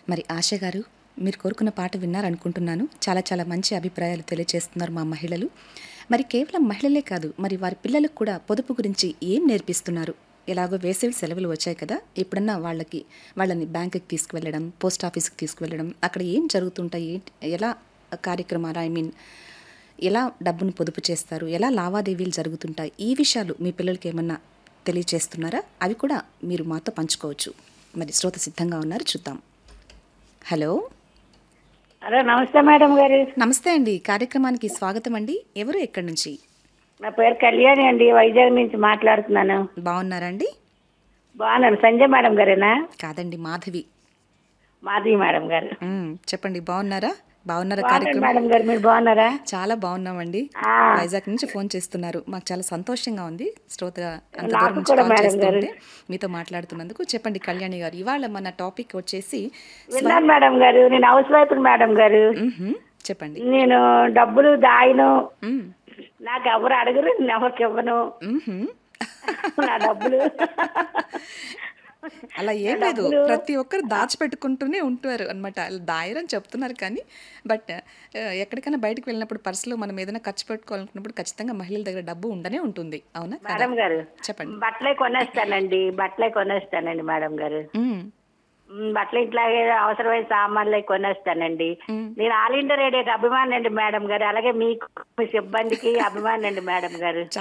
మరి ఆశ గారు మీరు కోరుకున్న పాట విన్నారనుకుంటున్నాను చాలా చాలా మంచి అభిప్రాయాలు తెలియజేస్తున్నారు మా మహిళలు మరి కేవలం మహిళలే కాదు మరి వారి పిల్లలకు కూడా పొదుపు గురించి ఏం నేర్పిస్తున్నారు ఎలాగో వేసవి సెలవులు వచ్చాయి కదా ఎప్పుడన్నా వాళ్ళకి వాళ్ళని బ్యాంకుకి తీసుకువెళ్ళడం పోస్ట్ ఆఫీస్కి తీసుకువెళ్ళడం అక్కడ ఏం జరుగుతుంటాయి ఏంటి ఎలా కార్యక్రమాలు ఐ మీన్ ఎలా డబ్బును పొదుపు చేస్తారు ఎలా లావాదేవీలు జరుగుతుంటాయి ఈ విషయాలు మీ పిల్లలకి ఏమన్నా తెలియజేస్తున్నారా అవి కూడా మీరు మాతో పంచుకోవచ్చు మరి శ్రోత సిద్ధంగా ఉన్నారు చూద్దాం హలో హలో నమస్తే మేడం గారు నమస్తే అండి కార్యక్రమానికి స్వాగతం అండి ఎవరు ఎక్కడి నుంచి నా పేరు కళ్యాణి అండి వైజాగ్ నుంచి మాట్లాడుతున్నాను బాగున్నారా అండి బాగున్నాను సంజయ్ మేడం గారేనా కాదండి మాధవి మాధవి మేడం గారు మ్, చెప్పండి బాగున్నారా బాగున్నారా బాగున్నాను కార్యక్రమం మేడం గారు మీరు బాగున్నారా చాలా బాగున్నామండి ఆ. వైజాగ్ నుంచి ఫోన్ చేస్తున్నారు మాకు చాలా సంతోషంగా ఉంది శ్రోత అంత నాకు దూరం నుంచి కూడా కాల్ మేడం చేస్తుంటే మీతో మాట్లాడుతున్నందుకు చెప్పండి కళ్యాణి గారు ఇవాళ మన టాపిక్ వచ్చేసి విన్నాను మేడం గారు నేను హౌస్ వైఫ్ మేడం గారు మ్హూ, చెప్పండి నేను డబ్బులు దాయను మ్, నాకు ఎవరు అడగరు నేను ఎవరికి ఇవ్వను మ్హూ. నా డబ్బులు అలా ఏం లేదు ప్రతి ఒక్కరు దాచిపెట్టుకుంటూనే ఉంటారు అనమాట దాయరని చెప్తున్నారు కానీ బట్ ఎక్కడికైనా బయటకు వెళ్ళినప్పుడు పర్సులో మనం ఏదైనా ఖర్చు పెట్టుకోవాలనుకున్నప్పుడు ఖచ్చితంగా మహిళల దగ్గర డబ్బు ఉండనే ఉంటుంది అవునా కదా మేడం గారు చెప్పండి బట్టలే కొనేస్తానండి బట్టలే కొనేస్తానండి మేడం గారు మ్, మ్, బట్టలు ఇట్లాగే అవసరమైన సామాన్లు అవి కొనేస్తానండి మ్. నేను ఆల్ ఇండియా రేడియోకి అభిమాని అండి మేడం గారు అలాగే మీకు మీ సిబ్బందికి అభిమాని అండి మేడం గారు